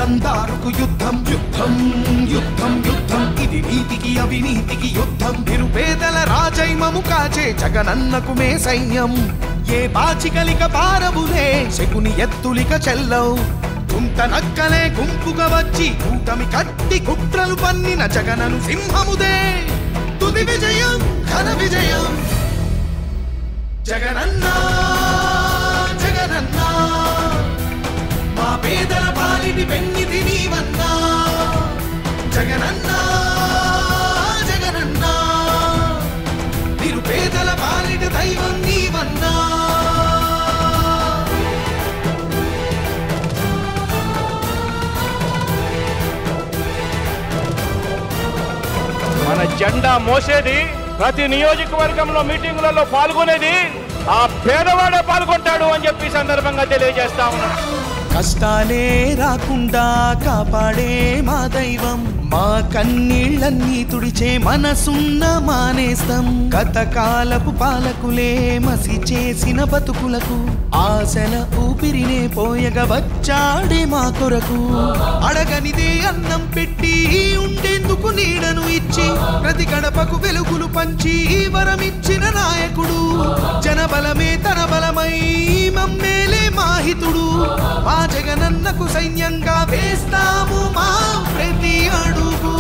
పెత్తందారుకు యుద్ధం యుద్ధం యుద్ధం యుద్ధం ఇది నీతికి అవినీతికి యుద్ధం నిరుపేదల రాజైమము కాచే జగనన్నకు మే సైన్యం ఏ బాచికలిక పారబులే శకుని ఎత్తులిక చెల్లవు కుంట నక్కలే గుంపుగా వచ్చి కూటమి కట్టి కుట్రలు పన్నిన జగనను సింహముదే తుది విజయం ఘన విజయం జగనన్నా జగనన్నా మా పేదల పాలిటి పెన్నిది నీవన్నా జగనన్నా జగనన్నా నిరుపేదల పాలిటి దైవం నీవన్నా మన జెండా మోసేది ప్రతి నియోజకవర్గంలో మీటింగులలో పాల్గొనేది ఆ పేదవాడే పాల్గొంటాడు అని చెప్పి ఈ సందర్భంగా తెలియజేస్తా ఉన్నాను కష్టాలే రాకుండా కాపాడే మా దైవం మా కన్నీళ్ళన్నీ తుడిచే మనసున్న మానేస్తం గతకాలపు పాలకులే మసి చేసిన బతుకులకు ఆశల ఊపిరినే పోయగ వచ్చాడే మా కొరకు అడగనిదే అన్నం పెట్టి ఉండేందుకు నీడను ఇచ్చి ప్రతి గడపకు వెలుగులు పంచి వరమిచ్చిన నాయకుడు జనబలమే తన బలమై మమ్మేలే మాహితుడు మా జగనన్నకు సైన్యంగా వేస్తాము మా ప్రతి అడుగు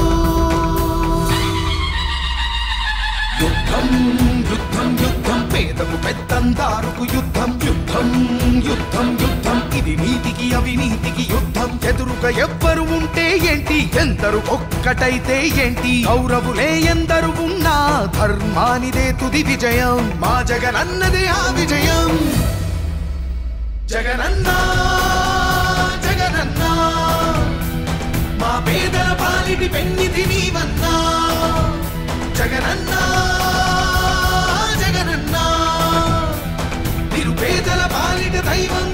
యుద్ధం యుద్ధం యుద్ధం పేదకు పెద్దందారుకు యుద్ధం యుద్ధం యుద్ధం యుద్ధం ఇది నీతికి అవినీతికి యుద్ధం ఎదురుగా ఎవ్వరు ఉంటే ఏంటి ఎందరు ఒక్కటైతే ఏంటి కౌరవులే ఎందరు ఉన్నా ధర్మానిదే తుది విజయం మా జగనన్నదే ఆ విజయం జగనన్నా జగనన్నా మా పేదల పాలిటి పెన్నిధి నీవన్నా జగనన్నా జగనన్నా నిరుపేదల పాలిట దైవం